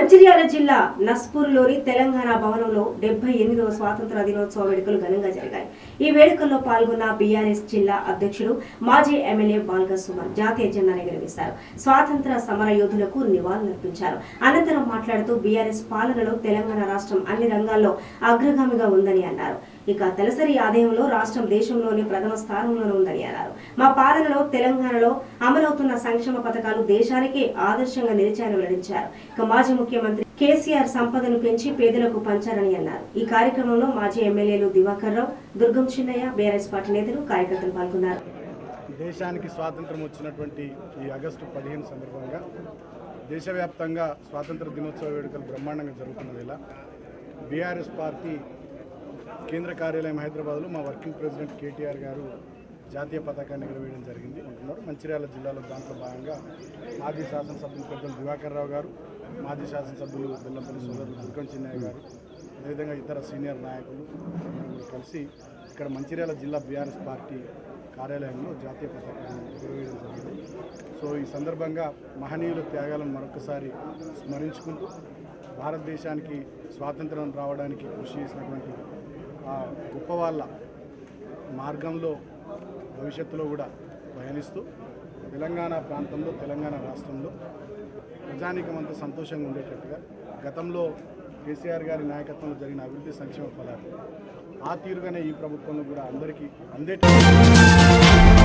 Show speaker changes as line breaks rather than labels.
మంచిర్యాల జిల్లా నస్పూర్లోని తెలంగాణ భవనంలో డెబ్బై ఎనిమిదవ స్వాతంత్ర దినోత్సవ వేడుకలు ఘనంగా జరిగాయి ఈ వేడుకల్లో పాల్గొన్న బీఆర్ఎస్ జిల్లా అధ్యక్షుడు మాజీ ఎమ్మెల్యే బాల్క సుమన్ జాతీయ జెండాను ఎగురవేశారు స్వాతంత్ర సమర యోధులకు నివాళులర్పించారు అనంతరం మాట్లాడుతూ బీఆర్ఎస్ పాలనలో తెలంగాణ రాష్ట్రం అన్ని రంగాల్లో అగ్రగామిగా ఉందని అన్నారు ఇక తలసరి ఆదాయంలో రాష్ట్రం దేశంలోని ప్రథమ స్థానంలో ఉందని అన్నారు మా పాలనలో తెలంగాణలో అమలవుతున్న సంక్షేమ పథకాలు దేశానికి ఆదర్శంగా నిలిచాయని వెల్లడించారు ఇక మాజీ ముఖ్యమంత్రి కేసీఆర్ సంపదను పెంచి పేదలకు పంచారని అన్నారు ఈ కార్యక్రమంలో మాజీ ఎమ్మెల్యేలు దివాకర్ రావు దుర్గం చిన్నయ్య బీఆర్ఎస్ పార్టీ నేతలు కార్యకర్తలు పాల్గొన్నారు
దేశానికి స్వాతంత్రం వచ్చినటువంటి ఈ ఆగస్టు పదిహేను సందర్భంగా దేశవ్యాప్తంగా స్వాతంత్ర దినోత్సవ వేడుకలు బ్రహ్మాండంగా జరుగుతున్న వేళ బీఆర్ఎస్ పార్టీ కేంద్ర కార్యాలయం హైదరాబాద్లో మా వర్కింగ్ ప్రెసిడెంట్ కేటీఆర్ గారు జాతీయ పతాకాన్ని ఎగరవేయడం జరిగింది అంటున్నారు మంచిర్యాల జిల్లాలో దాంట్లో భాగంగా మాజీ శాసనసభ్యులు పెద్దలు దివాకర్ రావు గారు మాజీ శాసనసభ్యులు బెల్లంపల్లి సోదరులు దుర్గం చిన్నయ్య గారు అదేవిధంగా ఇతర సీనియర్ నాయకులు అందరూ కూడా కలిసి ఇక్కడ మంచిర్యాల జిల్లా బీఆర్ఎస్ పార్టీ కార్యాలయంలో జాతీయ పతాకాన్ని ఎగురవేయడం జరిగింది సో ఈ సందర్భంగా మహనీయుల త్యాగాలను మరొకసారి స్మరించుకుంటూ భారతదేశానికి స్వాతంత్రం రావడానికి కృషి చేసినటువంటి ఆ గొప్ప వాళ్ళ మార్గంలో భవిష్యత్తులో కూడా పయనిస్తూ తెలంగాణ ప్రాంతంలో తెలంగాణ రాష్ట్రంలో ప్రజానీకమంతా సంతోషంగా ఉండేటట్టుగా గతంలో కేసీఆర్ గారి నాయకత్వంలో జరిగిన అభివృద్ధి సంక్షేమ ఫలాలు ఆ తీరుగానే ఈ ప్రభుత్వంలో కూడా అందరికీ అందేట